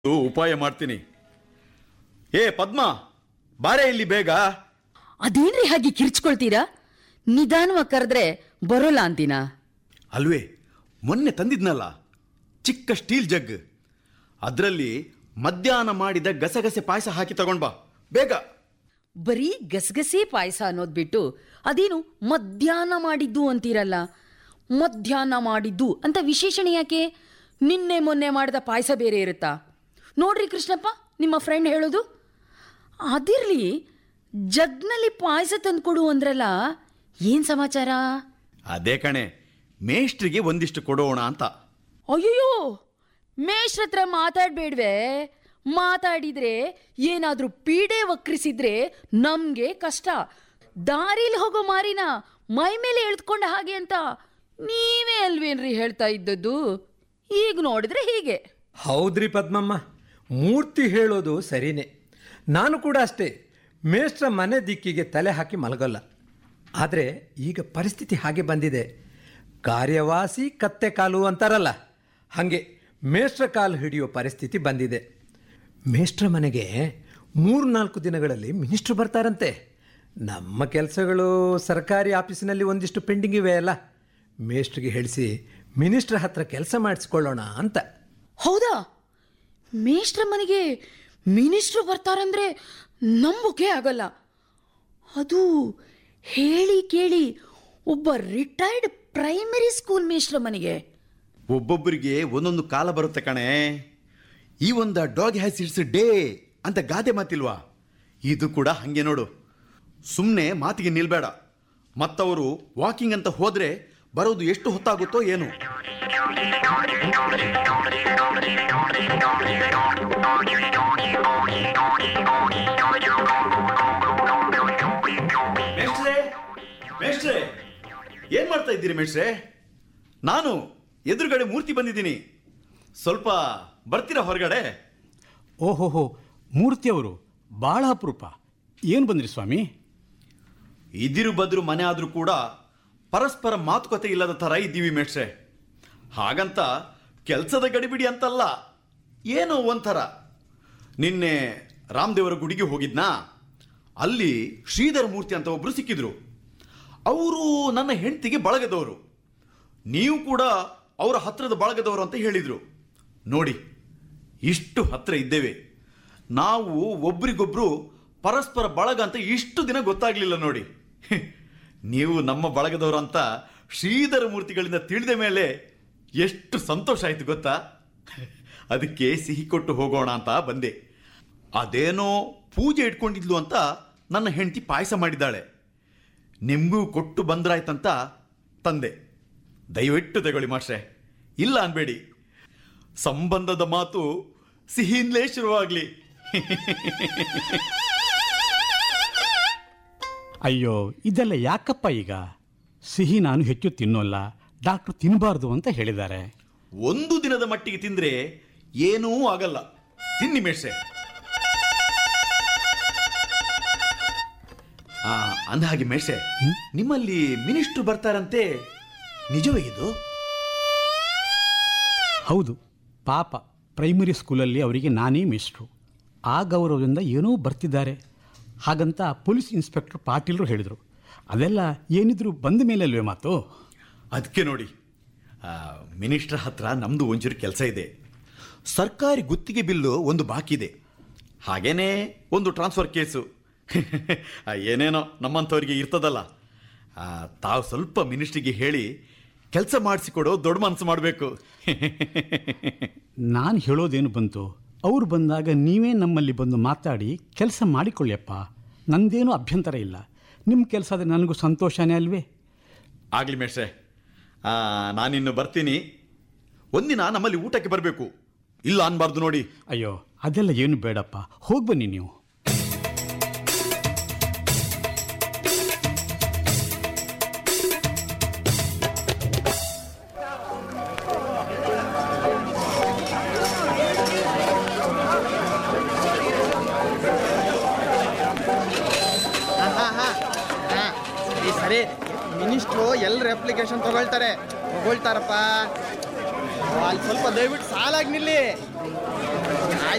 ಉಪಾಯ ಮಾಡ್ತೀನಿ ಏ ಪದ್ಮ ಬಾರೆ ಇಲ್ಲಿ ಬೇಗ ಅದೇನ್ರಿ ಹಾಗೆ ಕಿರ್ಚ್ಕೊಳ್ತೀರಾ ನಿಧಾನವಾಗಿ ಕರೆದ್ರೆ ಬರೋಲ್ಲ ಅಂತೀನ ಅಲ್ವೇ ಮೊನ್ನೆ ತಂದಿದ್ನಲ್ಲ ಚಿಕ್ಕ ಸ್ಟೀಲ್ ಜಗ್ ಅದರಲ್ಲಿ ಮಧ್ಯಾಹ್ನ ಮಾಡಿದ ಗಸಗಸೆ ಪಾಯಸ ಹಾಕಿ ತಗೊಂಡ್ ಬಾ ಬೇಗ ಬರೀ ಗಸಗಸೆ ಪಾಯಸ ಅನ್ನೋದ್ ಬಿಟ್ಟು ಅದೇನು ಮಧ್ಯಾಹ್ನ ಮಾಡಿದ್ದು ಅಂತೀರಲ್ಲ ಮಧ್ಯಾಹ್ನ ಮಾಡಿದ್ದು ಅಂತ ವಿಶೇಷಣೆ ಯಾಕೆ ನಿನ್ನೆ ಮೊನ್ನೆ ಮಾಡಿದ ಪಾಯಸ ಬೇರೆ ಇರುತ್ತಾ ನೋಡ್ರಿ ಕೃಷ್ಣಪ್ಪ ನಿಮ್ಮ ಫ್ರೆಂಡ್ ಹೇಳೋದು ಅದಿರ್ಲಿ ಜಗ್ನಲ್ಲಿ ಪಾಯಸ ತಂದ್ಕೊಡು ಅಂದ್ರಲ್ಲ ಏನ್ ಸಮಾಚಾರ ಅದೇ ಕಣೆ ಮೇಷ್ಟ್ರಿಗೆ ಒಂದಿಷ್ಟು ಕೊಡೋಣ ಅಂತ ಅಯ್ಯೋ ಮೇಷ್ರ ಹತ್ರ ಮಾತಾಡ್ಬೇಡ್ವೆ ಮಾತಾಡಿದ್ರೆ ಏನಾದ್ರೂ ಪೀಡೆ ವಕ್ರಿಸಿದ್ರೆ ನಮ್ಗೆ ಕಷ್ಟ ದಾರಿಲಿ ಹೋಗೋ ಮಾರಿನ ಮೈ ಮೇಲೆ ಎಳ್ದ್ಕೊಂಡ ಹಾಗೆ ಅಂತ ನೀವೇ ಅಲ್ವೇನ್ರಿ ಹೇಳ್ತಾ ಇದ್ದದ್ದು ಈಗ ನೋಡಿದ್ರೆ ಹೀಗೆ ಹೌದ್ರಿ ಪದ್ಮಮ್ಮ ಮೂರ್ತಿ ಹೇಳೋದು ಸರಿನೇ ನಾನು ಕೂಡ ಅಷ್ಟೇ ಮೇಷ್ಟ್ರ ಮನೆ ದಿಕ್ಕಿಗೆ ತಲೆ ಹಾಕಿ ಮಲಗಲ್ಲ ಆದರೆ ಈಗ ಪರಿಸ್ಥಿತಿ ಹಾಗೆ ಬಂದಿದೆ ಕಾರ್ಯವಾಸಿ ಕತ್ತೆ ಕಾಲು ಅಂತಾರಲ್ಲ ಹಾಗೆ ಮೇಷ್ಟ್ರ ಕಾಲು ಹಿಡಿಯೋ ಪರಿಸ್ಥಿತಿ ಬಂದಿದೆ ಮೇಷ್ಟ್ರ ಮನೆಗೆ ಮೂರು ನಾಲ್ಕು ದಿನಗಳಲ್ಲಿ ಮಿನಿಸ್ಟ್ರು ಬರ್ತಾರಂತೆ ನಮ್ಮ ಕೆಲಸಗಳು ಸರ್ಕಾರಿ ಆಫೀಸಿನಲ್ಲಿ ಒಂದಿಷ್ಟು ಪೆಂಡಿಂಗ್ ಇವೆ ಅಲ್ಲ ಮೇಷ್ಟ್ರಿಗೆ ಹೇಳಿಸಿ ಮಿನಿಸ್ಟ್ರ ಹತ್ರ ಕೆಲಸ ಮಾಡಿಸ್ಕೊಳ್ಳೋಣ ಅಂತ ಹೌದಾ ಮೇಷ್ಟ್ರ ಮನೆಗೆ ಮಿನಿಸ್ಟ್ರು ಬರ್ತಾರಂದ್ರೆ ನಂಬೋಕೆ ಆಗಲ್ಲ ಅದು ಹೇಳಿ ಕೇಳಿ ಒಬ್ಬ ರಿಟೈರ್ಡ್ ಪ್ರೈಮರಿ ಸ್ಕೂಲ್ ಮೇಷ್ಟ್ರ ಮನೆಗೆ ಒಬ್ಬೊಬ್ಬರಿಗೆ ಒಂದೊಂದು ಕಾಲ ಬರುತ್ತೆ ಕಣೆ ಈ ಒಂದ ಡಾಗ್ ಹ್ಯಾಸ್ ಇಟ್ಸ್ ಡೇ ಅಂತ ಗಾದೆ ಮಾತಿಲ್ವಾ ಇದು ಕೂಡ ಹಂಗೆ ನೋಡು ಸುಮ್ಮನೆ ಮಾತಿಗೆ ನಿಲ್ಬೇಡ ಮತ್ತವರು ವಾಕಿಂಗ್ ಅಂತ ಹೋದ್ರೆ ಬರೋದು ಎಷ್ಟು ಹೊತ್ತಾಗುತ್ತೋ ಏನು ಮೇಷ್ಟ್ರೇ ಮೇಷ್ಟ್ರೇ ಏನ್ ಮಾಡ್ತಾ ಇದ್ದೀರಿ ಮೇಷ್ಟ್ರೇ ನಾನು ಎದುರುಗಡೆ ಮೂರ್ತಿ ಬಂದಿದ್ದೀನಿ ಸ್ವಲ್ಪ ಬರ್ತೀರಾ ಹೊರಗಡೆ ಓಹೋಹೋ ಮೂರ್ತಿಯವರು ಭಾಳ ಅಪರೂಪ ಏನು ಬಂದ್ರಿ ಸ್ವಾಮಿ ಇದಿರು ಬದ್ರು ಮನೆ ಆದ್ರೂ ಕೂಡ ಪರಸ್ಪರ ಮಾತುಕತೆ ಇಲ್ಲದ ಥರ ಇದ್ದೀವಿ ಮೇಷ್ಟ್ರೆ ಹಾಗಂತ ಕೆಲಸದ ಗಡಿಬಿಡಿ ಅಂತಲ್ಲ ಏನೋ ಒಂಥರ ನಿನ್ನೆ ರಾಮದೇವರ ಗುಡಿಗೆ ಹೋಗಿದ್ನಾ ಅಲ್ಲಿ ಶ್ರೀಧರ ಮೂರ್ತಿ ಅಂತ ಒಬ್ರು ಸಿಕ್ಕಿದ್ರು ಅವರು ನನ್ನ ಹೆಂಡತಿಗೆ ಬಳಗದವರು ನೀವು ಕೂಡ ಅವರ ಹತ್ರದ ಬಳಗದವರು ಅಂತ ಹೇಳಿದ್ರು ನೋಡಿ ಇಷ್ಟು ಹತ್ರ ಇದ್ದೇವೆ ನಾವು ಒಬ್ರಿಗೊಬ್ರು ಪರಸ್ಪರ ಬಳಗ ಅಂತ ಇಷ್ಟು ದಿನ ಗೊತ್ತಾಗ್ಲಿಲ್ಲ ನೋಡಿ ನೀವು ನಮ್ಮ ಬಳಗದವರು ಅಂತ ಶ್ರೀಧರ ಮೂರ್ತಿಗಳಿಂದ ತಿಳಿದ ಮೇಲೆ ಎಷ್ಟು ಸಂತೋಷ ಆಯ್ತು ಗೊತ್ತಾ ಅದಕ್ಕೆ ಸಿಹಿ ಕೊಟ್ಟು ಹೋಗೋಣ ಅಂತ ಬಂದೆ ಅದೇನೋ ಪೂಜೆ ಇಟ್ಕೊಂಡಿದ್ಲು ಅಂತ ನನ್ನ ಹೆಂಡತಿ ಪಾಯಸ ಮಾಡಿದ್ದಾಳೆ ನಿಮಗೂ ಕೊಟ್ಟು ಬಂದ್ರಾಯ್ತಂತ ತಂದೆ ದಯವಿಟ್ಟು ತಗೊಳ್ಳಿ ಮಾಸ್ಟ್ರೆ ಇಲ್ಲ ಅನ್ಬೇಡಿ ಸಂಬಂಧದ ಮಾತು ಸಿಹಿಯಿಂದಲೇ ಶುರುವಾಗ್ಲಿ ಅಯ್ಯೋ ಇದೆಲ್ಲ ಯಾಕಪ್ಪ ಈಗ ಸಿಹಿ ನಾನು ಹೆಚ್ಚು ತಿನ್ನೋಲ್ಲ ಡಾಕ್ಟ್ರು ತಿನ್ನಬಾರ್ದು ಅಂತ ಹೇಳಿದ್ದಾರೆ ಒಂದು ದಿನದ ಮಟ್ಟಿಗೆ ತಿಂದ್ರೆ ಏನೂ ಆಗಲ್ಲ ತಿನ್ನಿ ಮೇಷ್ರೆ ಆ ಅಂದಹಾಗೆ ಮೇಷ್ರೆ ನಿಮ್ಮಲ್ಲಿ ಮಿನಿಸ್ಟ್ರು ಬರ್ತಾರಂತೆ ನಿಜವೇ ಇದು ಹೌದು ಪಾಪ ಪ್ರೈಮರಿ ಸ್ಕೂಲಲ್ಲಿ ಅವರಿಗೆ ನಾನೇ ಮಿಸ್ಟ್ರು ಆ ಗೌರವದಿಂದ ಏನೋ ಬರ್ತಿದ್ದಾರೆ ಹಾಗಂತ ಪೊಲೀಸ್ ಇನ್ಸ್ಪೆಕ್ಟರ್ ಪಾಟೀಲ್ರು ಹೇಳಿದರು ಅದೆಲ್ಲ ಏನಿದ್ರು ಬಂದ ಮೇಲೆ ಅಲ್ವೇ ಮಾತು ಅದಕ್ಕೆ ನೋಡಿ ಆ, ಮಿನಿಸ್ಟರ್ ಹತ್ರ ನಮ್ದು ಒಂಚೂರು ಕೆಲಸ ಇದೆ ಸರ್ಕಾರಿ ಗುತ್ತಿಗೆ ಬಿಲ್ಲು ಒಂದು ಬಾಕಿ ಇದೆ ಹಾಗೇನೇ ಒಂದು ಟ್ರಾನ್ಸ್ಫರ್ ಕೇಸು ಆ, ಏನೇನೋ ನಮ್ಮಂಥವ್ರಿಗೆ ಇರ್ತದಲ್ಲ ಆ, ತಾವು ಸ್ವಲ್ಪ ಮಿನಿಸ್ಟ್ರಿಗೆ ಹೇಳಿ ಕೆಲಸ ಮಾಡಿಸಿಕೊಡೋ ದೊಡ್ಡ ಮನಸ್ಸು ಮಾಡಬೇಕು ನಾನು ಹೇಳೋದೇನು ಬಂತು ಅವ್ರು ಬಂದಾಗ ನೀವೇ ನಮ್ಮಲ್ಲಿ ಬಂದು ಮಾತಾಡಿ ಕೆಲಸ ಮಾಡಿಕೊಳ್ಳಿಯಪ್ಪ ನಂದೇನೂ ಅಭ್ಯಂತರ ಇಲ್ಲ ನಿಮ್ಮ ಕೆಲಸ ಆದರೆ ನನಗೂ ಸಂತೋಷನೇ ಅಲ್ವೇ ಆಗಲಿ ಮೇಷ್ರೆ ಆ, ನಾನಿನ್ನು ಬರ್ತೀನಿ ಒಂದಿನ ನಮ್ಮಲ್ಲಿ ಊಟಕ್ಕೆ ಬರಬೇಕು ಇಲ್ಲ ಅನ್ಬಾರ್ದು ನೋಡಿ ಅಯ್ಯೋ ಅದೆಲ್ಲ ಏನು ಬೇಡಪ್ಪ ಹೋಗಿ ಬನ್ನಿ ನೀವು ಈ ಸರಿ ಮಿನಿಸ್ಟ್ರು ಎಲ್ಲರ ಅಪ್ಲಿಕೇಶನ್ ತಗೊಳ್ತಾರೆ ತಗೊಳ್ತಾರಪ್ಪ ಅಲ್ಲಿ ಸ್ವಲ್ಪ ದಯವಿಟ್ಟು ಸಾಲಾಗಿ ನಿಲ್ಲಿ